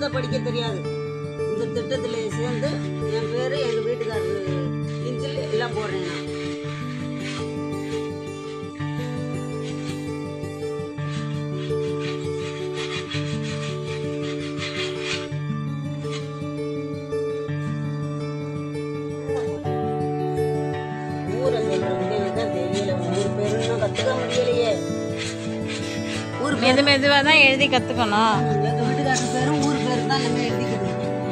எழுத படிக்க தெரியாது இந்த திட்டத்தில் சேர்ந்து என் பேர் எங்கள் வீட்டுக்காரர் இன்சில் எல்லாம் போடுறேன் நான் ஊரை சொல்றதுக்கு எனக்கு தான் தெரியல ஊர் பேர் இன்னும் கற்றுக்க முடியலையே ஊர் பேர் மெது மெதுவாக தான் எழுதி கற்றுக்கணும் எங்கள் வீட்டுக்காரர் பேரும் ஊர் பேர் தான் நம்ம எழுதிக்கிறது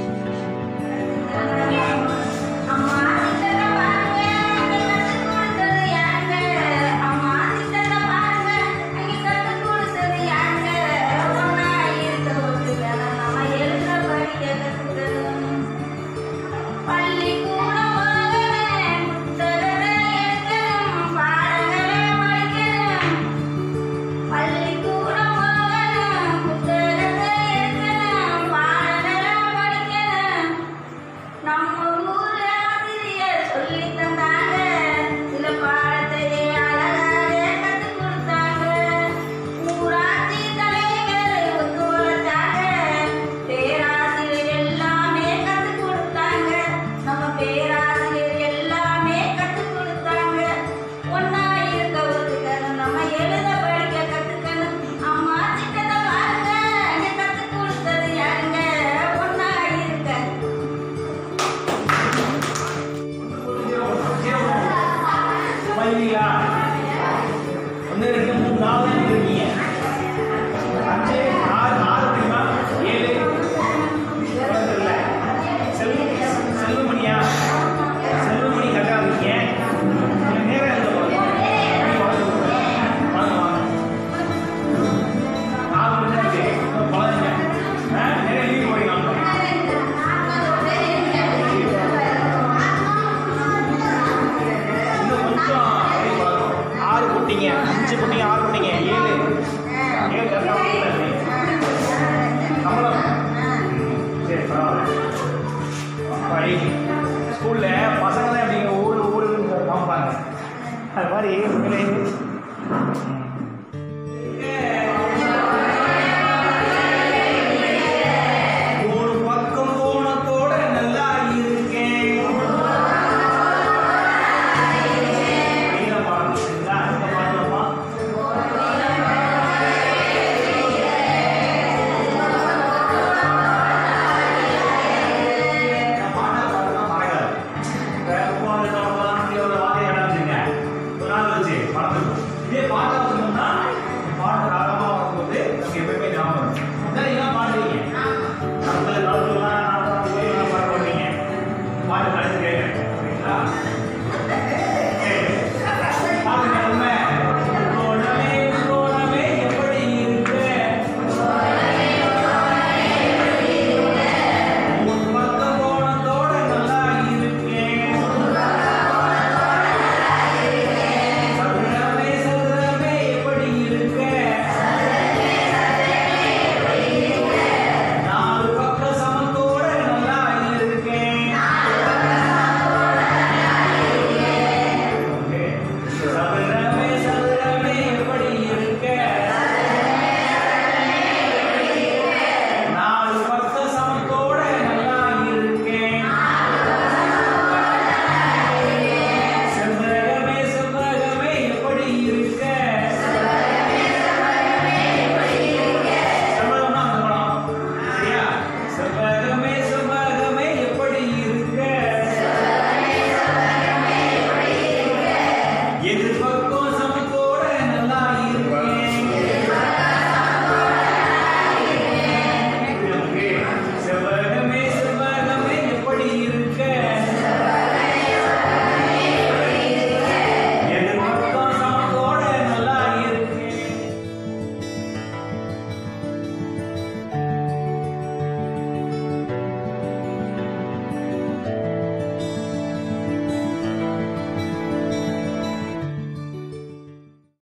பள்ளிக்கூடம் போகணும் புத்தகத்தை எடுக்கணும் பாடலாம் படிக்கணும் நம்ம ஊர் ஆசிரியர் சொல்லி தந்தாங்க சில பாடத்தையே அழகாக கற்றுக் கொடுத்தாங்க ஊராட்சி தலைவர் ஒத்து வளர்த்தாங்க பேராசிரியர் எல்லாமே கற்றுக் கொடுத்தாங்க நம்ம பேராசிரியர் எல்லாமே கற்றுக் கொடுத்தாங்க ஒன்னா இருக்க ஒத்துக்கணும் நம்ம எழுத படிக்க கற்றுக்கணும் அம்மா திட்டத்தை பாருங்க அங்க கற்றுக் கொடுத்தது யாருங்க ஒன்னா இருக்க பதினீங்களா ஒன்று ரெண்டு மூணு நாலு அஞ்சு இருக்கீங்க அஞ்சு ஆறு ஆறு முடியுமா ஏழு குழந்தை இல்லை செல்வ செல்வமணியா செல்வமணி கரெக்டாக இருக்கீங்க கொஞ்சம் நேரம் எழுத வாங்க வாங்க நாலு மணி நேரம் இருக்கு இன்னும் பழகுங்க ஆ நிறைய லீவ் போடுங்க இன்னும் கொஞ்சம் அப்படியே பழகும். ஆறு போட்டீங்க அஞ்சு போட்டீங்க ஆறு போட்டீங்க ஏழு ஏழு கரெக்டாக போட்டீங்க. கமலம் சரி பரவாயில்ல படி ஸ்கூலில் பசங்க தான் எப்படிங்க ஊர் ஊருன்னு காமிப்பாங்க அது மாதிரி